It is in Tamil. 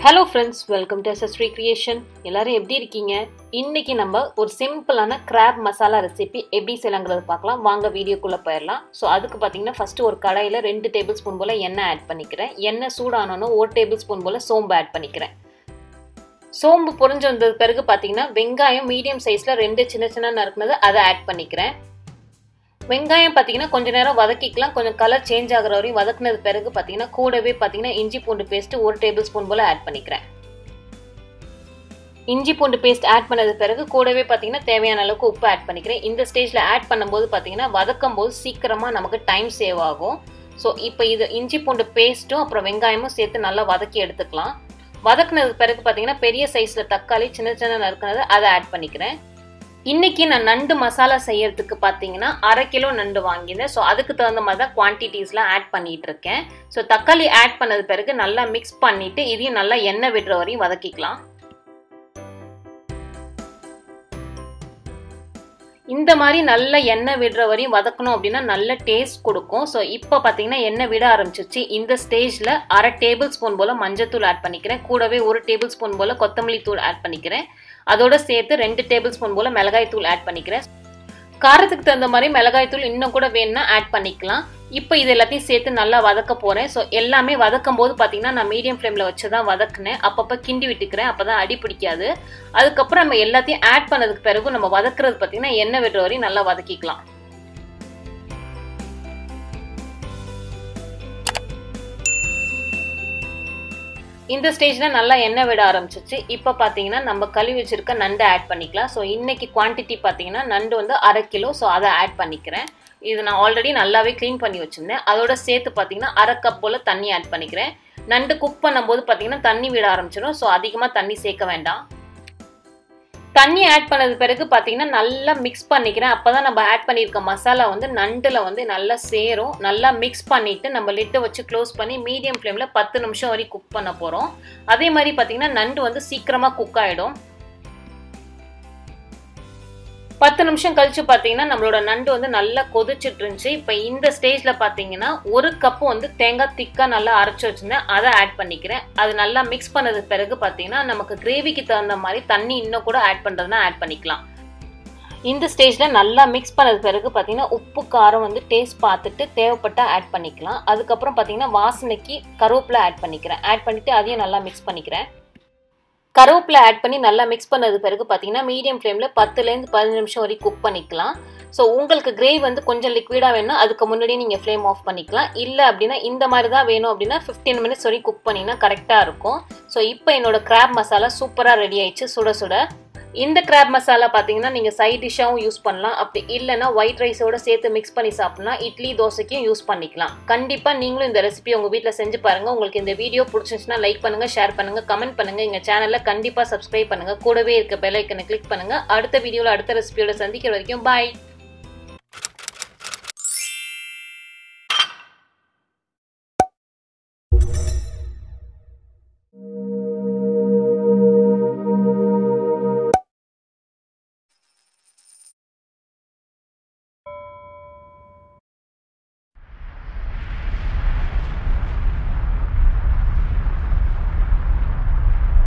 ஹலோ ஃப்ரெண்ட்ஸ் வெல்கம் டு எஸ்எஸ்ரீ கிரியேஷன் எல்லாரும் எப்படி இருக்கீங்க இன்னைக்கு நம்ம ஒரு சிம்பிளான கிராப் மசாலா ரெசிபி எப்படி செய்யலாங்கிறது பார்க்கலாம் வாங்க வீடியோக்குள்ளே போயிடலாம் ஸோ அதுக்கு பார்த்தீங்கன்னா ஃபஸ்ட்டு ஒரு கடாயில் ரெண்டு டேபிள் ஸ்பூன் போல் எண்ணெய் ஆட் பண்ணிக்கிறேன் எண்ணெய் சூடானோன்னு ஒரு டேபிள் ஸ்பூன் போல் சோம்பு ஆட் பண்ணிக்கிறேன் சோம்பு பொரிஞ்சு வந்தது பிறகு பார்த்தீங்கன்னா வெங்காயம் மீடியம் சைஸில் ரெண்டு சின்ன சின்ன நறுக்குனது அதை ஆட் பண்ணிக்கிறேன் வெங்காயம் பார்த்தீங்கன்னா கொஞ்ச நேரம் வதக்கிக்கலாம் கொஞ்சம் கலர் சேஞ்ச் ஆகிற வரையும் வதக்குனது பிறகு பார்த்தீங்கன்னா கூடவே பார்த்தீங்கன்னா இஞ்சி பூண்டு பேஸ்ட் ஒரு டேபிள் ஸ்பூன் போல் ஆட் பண்ணிக்கிறேன் இஞ்சி பூண்டு பேஸ்ட் ஆட் பண்ணது பிறகு கூடவே பார்த்தீங்கன்னா தேவையான அளவுக்கு உப்பு ஆட் பண்ணிக்கிறேன் இந்த ஸ்டேஜில் ஆட் பண்ணும்போது பார்த்தீங்கன்னா வதக்கும் போது சீக்கிரமாக நமக்கு டைம் சேவ் ஆகும் ஸோ இப்போ இது இஞ்சி பூண்டு பேஸ்ட்டும் அப்புறம் வெங்காயமும் சேர்த்து நல்லா வதக்கி எடுத்துக்கலாம் வதக்குனது பிறகு பார்த்தீங்கன்னா பெரிய சைஸில் தக்காளி சின்ன சின்ன நறுக்குனது அதை ஆட் பண்ணிக்கிறேன் இன்னைக்கு நான் நண்டு மசாலா செய்யறதுக்கு பார்த்தீங்கன்னா அரை கிலோ நண்டு வாங்கினேன் ஸோ அதுக்கு தகுந்த மாதிரி தான் குவான்டிட்டிஸ்லாம் ஆட் பண்ணிட்டு இருக்கேன் ஸோ தக்காளி ஆட் பண்ணது பிறகு நல்லா மிக்ஸ் பண்ணிட்டு இதையும் நல்லா எண்ணெய் விடுற வரையும் வதக்கிக்கலாம் இந்த மாதிரி நல்ல எண்ணெய் விடுற வரையும் வதக்கணும் அப்படின்னா நல்ல டேஸ்ட் கொடுக்கும் ஸோ இப்போ பார்த்தீங்கன்னா எண்ணெய் விட ஆரம்பிச்சிச்சு இந்த ஸ்டேஜில் அரை டேபிள் ஸ்பூன் போல் மஞ்சத்தூள் ஆட் பண்ணிக்கிறேன் கூடவே ஒரு டேபிள் ஸ்பூன் போல் கொத்தமல்லி தூள் ஆட் பண்ணிக்கிறேன் அதோட சேர்த்து ரெண்டு டேபிள் ஸ்பூன் போல் மிளகாய் தூள் ஆட் பண்ணிக்கிறேன் காரத்துக்கு தகுந்த மாதிரி மிளகாய் தூள் இன்னும் கூட வேணும்னா ஆட் பண்ணிக்கலாம் இப்போ இது எல்லாத்தையும் சேர்த்து நல்லா வதக்க போகிறேன் ஸோ எல்லாமே வதக்கும் போது பார்த்தீங்கன்னா நான் மீடியம் ஃப்ளேமில் வச்சு தான் வதக்குனேன் அப்பப்போ கிண்டி விட்டுக்கிறேன் அப்போ தான் அடி பிடிக்காது அதுக்கப்புறம் நம்ம எல்லாத்தையும் ஆட் பண்ணதுக்கு பிறகு நம்ம வதக்குறது பார்த்தீங்கன்னா எண்ணெய் விடுற வரையும் நல்லா வதக்கிக்கலாம் இந்த ஸ்டேஜில் நல்லா எண்ணெய் விட ஆரம்பிச்சிச்சு இப்போ பார்த்தீங்கன்னா நம்ம கழுவி வச்சிருக்க நண்டை ஆட் பண்ணிக்கலாம் ஸோ இன்னைக்கு குவான்டிட்டி பார்த்தீங்கன்னா நண்டு வந்து அரை கிலோ ஸோ அதை ஆட் பண்ணிக்கிறேன் இது நான் ஆல்ரெடி நல்லாவே க்ளீன் பண்ணி வச்சுருந்தேன் அதோட சேர்த்து பார்த்தீங்கன்னா அரை கப் போல் தண்ணி ஆட் பண்ணிக்கிறேன் நண்டு குக் பண்ணும்போது பார்த்தீங்கன்னா தண்ணி விட ஆரம்பிச்சிடும் ஸோ அதிகமாக தண்ணி சேர்க்க வேண்டாம் தண்ணி ஆட் பண்ணது பிறகு பார்த்தீங்கன்னா நல்லா மிக்ஸ் பண்ணிக்கிறேன் அப்போ தான் நம்ம ஆட் பண்ணியிருக்க மசாலா வந்து நண்டில் வந்து நல்லா சேரும் நல்லா மிக்ஸ் பண்ணிவிட்டு நம்ம லிட்டை வச்சு க்ளோஸ் பண்ணி மீடியம் ஃப்ளேமில் பத்து நிமிஷம் வரைக்கும் குக் பண்ண போகிறோம் அதே மாதிரி பார்த்தீங்கன்னா நண்டு வந்து சீக்கிரமாக குக் ஆகிடும் பத்து நிமிஷம் கழிச்சு பார்த்தீங்கன்னா நம்மளோட நண்டு வந்து நல்லா கொதிச்சுட்டு இருந்துச்சு இப்போ இந்த ஸ்டேஜில் பார்த்தீங்கன்னா ஒரு கப்பு வந்து தேங்காய் திக்காக நல்லா அரைச்சி வச்சுருந்தேன் அதை ஆட் பண்ணிக்கிறேன் அது நல்லா மிக்ஸ் பண்ணது பிறகு பார்த்தீங்கன்னா நமக்கு கிரேவிக்கு தகுந்த மாதிரி தண்ணி இன்னும் கூட ஆட் பண்ணுறதுனா ஆட் பண்ணிக்கலாம் இந்த ஸ்டேஜில் நல்லா மிக்ஸ் பண்ணது பிறகு பார்த்தீங்கன்னா உப்பு காரம் வந்து டேஸ்ட் பார்த்துட்டு தேவைப்பட்டால் ஆட் பண்ணிக்கலாம் அதுக்கப்புறம் பார்த்தீங்கன்னா வாசனைக்கு கருவேப்பிலை ஆட் பண்ணிக்கிறேன் ஆட் பண்ணிவிட்டு அதையும் நல்லா மிக்ஸ் பண்ணிக்கிறேன் கருவேப்பிலை ஆட் பண்ணி நல்லா மிக்ஸ் பண்ணது பிறகு பார்த்தீங்கன்னா மீடியம் ஃப்ளேமில் பத்துலேருந்து பதினஞ்சு நிமிஷம் வரைக்கும் குக் பண்ணிக்கலாம் ஸோ உங்களுக்கு கிரேவி வந்து கொஞ்சம் லிக்விடாக வேணும் அதுக்கு முன்னாடி நீங்கள் ஃப்ளேம் ஆஃப் பண்ணிக்கலாம் இல்லை அப்படின்னா இந்த மாதிரி தான் வேணும் அப்படின்னா ஃபிஃப்டீன் மினிட்ஸ் வரைக்கும் குக் பண்ணிங்கன்னா கரெக்டாக இருக்கும் ஸோ இப்போ என்னோட கிராப் மசாலா சூப்பராக ரெடி ஆயிடுச்சு சுட சுட இந்த கிராப் மசாலா பார்த்தீங்கன்னா நீங்கள் சைட் டிஷ்ஷாகவும் யூஸ் பண்ணலாம் அப்படி இல்லைனா ஒயிட் ரைஸோட சேர்த்து மிக்ஸ் பண்ணி சாப்பிட்லாம் இட்லி தோசைக்கும் யூஸ் பண்ணிக்கலாம் கண்டிப்பாக நீங்களும் இந்த ரெசிபி உங்கள் வீட்டில் செஞ்சு பாருங்கள் உங்களுக்கு இந்த வீடியோ பிடிச்சிருந்துச்சுன்னா லைக் பண்ணுங்கள் ஷேர் பண்ணுங்கள் கமெண்ட் பண்ணுங்கள் எங்கள் சேனலில் கண்டிப்பாக சப்ஸ்கிரைப் பண்ணுங்கள் கூடவே இருக்க பெல் ஐக்கனை கிளிக் பண்ணுங்கள் அடுத்த வீடியோவில் அடுத்த ரெசிபியோட சந்திக்கிற வரைக்கும் பாய்